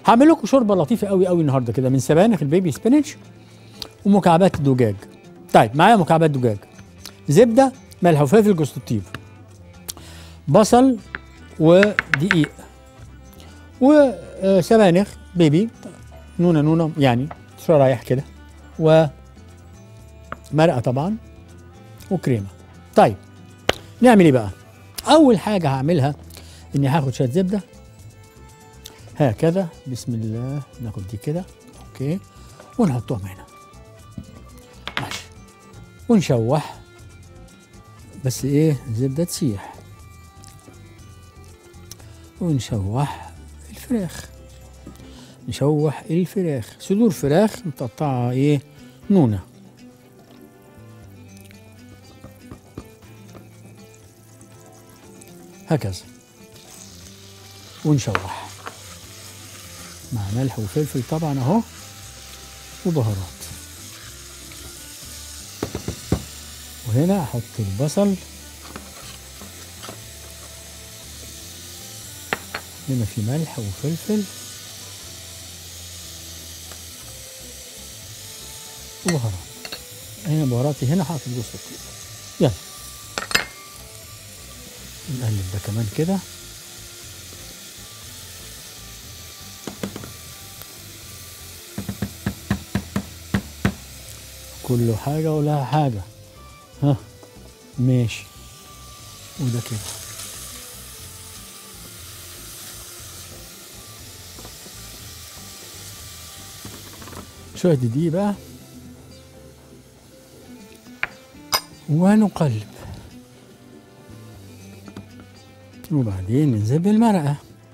هعمل لكم شوربه لطيفه قوي قوي النهارده كده من سبانخ البيبي سبينش ومكعبات الدجاج طيب معايا مكعبات دجاج زبده ملح وفلفل جوز الطيب بصل ودقيق وسبانخ بيبي نونه نونه يعني شرايح كده ومرقه طبعا وكريمه طيب نعمل ايه بقى اول حاجه هعملها اني هاخد شويه زبده هكذا بسم الله ناخد دي كده اوكي ونحطهم هنا ماشي ونشوح بس ايه الزبده تسيح ونشوح الفراخ نشوح الفراخ صدور فراخ متقطعه ايه نونه هكذا ونشوح مع ملح وفلفل طبعا اهو وبهارات وهنا احط البصل هنا في ملح وفلفل وبهارات هنا بهاراتي هنا حاطط جوز الطيب يلا نقلب ده كمان كده كله حاجة ولها حاجة ها ماشي وده كده شوية دي بقى ونقلب وبعدين ننزل بالمرقة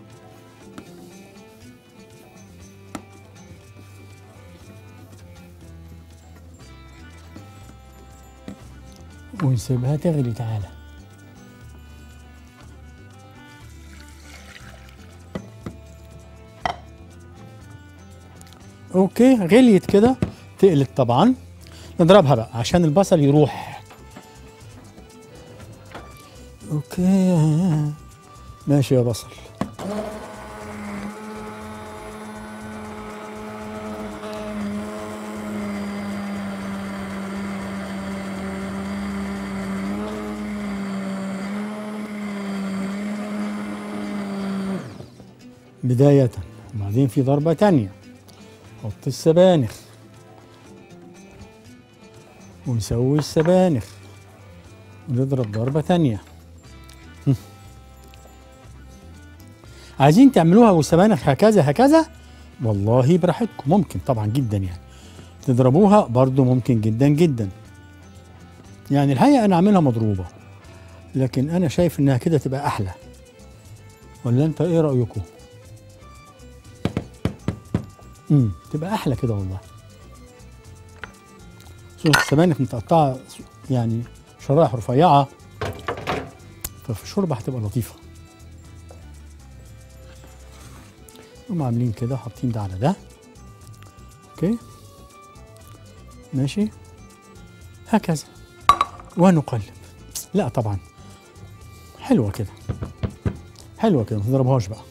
ونسيبها تغلي تعالى اوكي غليت كده تقلت طبعا نضربها بقى عشان البصل يروح اوكي ماشي يا بصل بداية وبعدين في ضربة تانية حط السبانخ ونسوي السبانخ ونضرب ضربة تانية عايزين تعملوها والسبانخ هكذا هكذا والله براحتكم ممكن طبعا جدا يعني تضربوها برضو ممكن جدا جدا يعني الحقيقة أنا أعملها مضروبة لكن أنا شايف إنها كده تبقى أحلى ولا أنت إيه رأيكم؟ امم تبقى أحلى كده والله صوص السبانخ متقطعة يعني شرائح رفيعة ففي الشوربة هتبقى لطيفة هم عاملين كده حاطين ده على ده اوكي ماشي هكذا ونقلب لا طبعا حلوة كده حلوة كده ما تضربهاش بقى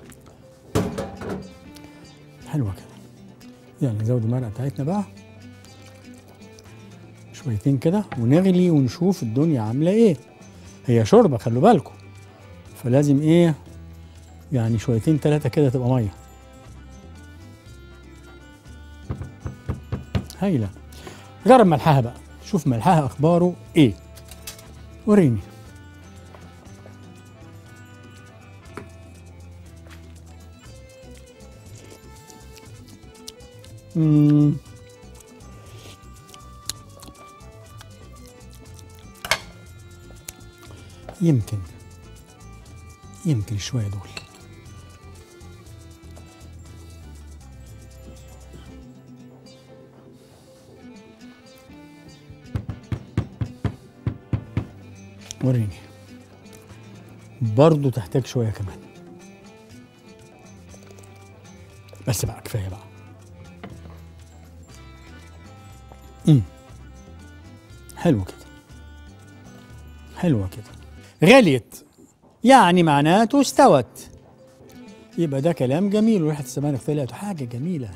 حلوة كده يعني نزود المرقة بتاعتنا بقى شويتين كده ونغلي ونشوف الدنيا عاملة ايه هي شوربة خلوا بالكم فلازم ايه يعني شويتين ثلاثة كده تبقى مية هايلة جرب ملحها بقى شوف ملحها أخباره إيه وريني مم. يمكن يمكن شوية دول وريني برضو تحتاج شوية كمان بس بقى كفاية بقى امم حلو كده حلوة كده غليت يعني معناته استوت يبقى ده كلام جميل وريحه السبانخ طلعت حاجه جميله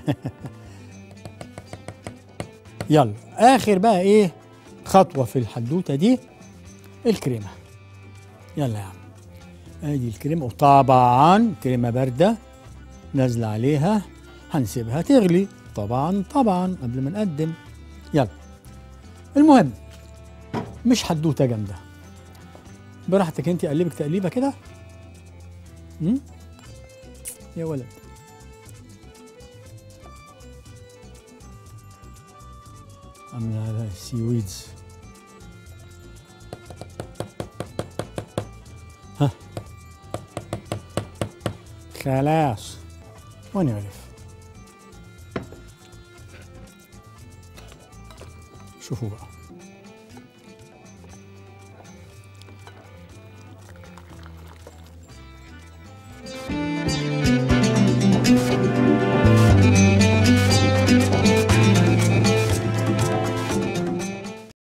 يلا اخر بقى ايه خطوه في الحدوته دي الكريمه يلا يا عم ادي الكريمه وطبعا كريمه بارده نازله عليها هنسيبها تغلي طبعا طبعا قبل ما نقدم يلا المهم مش حدوته جامده براحتك انت قلبك تقليبه كده أمم؟ يا ولد عامله على سي ويدز ها خلاص ونعرف شوفوا بقى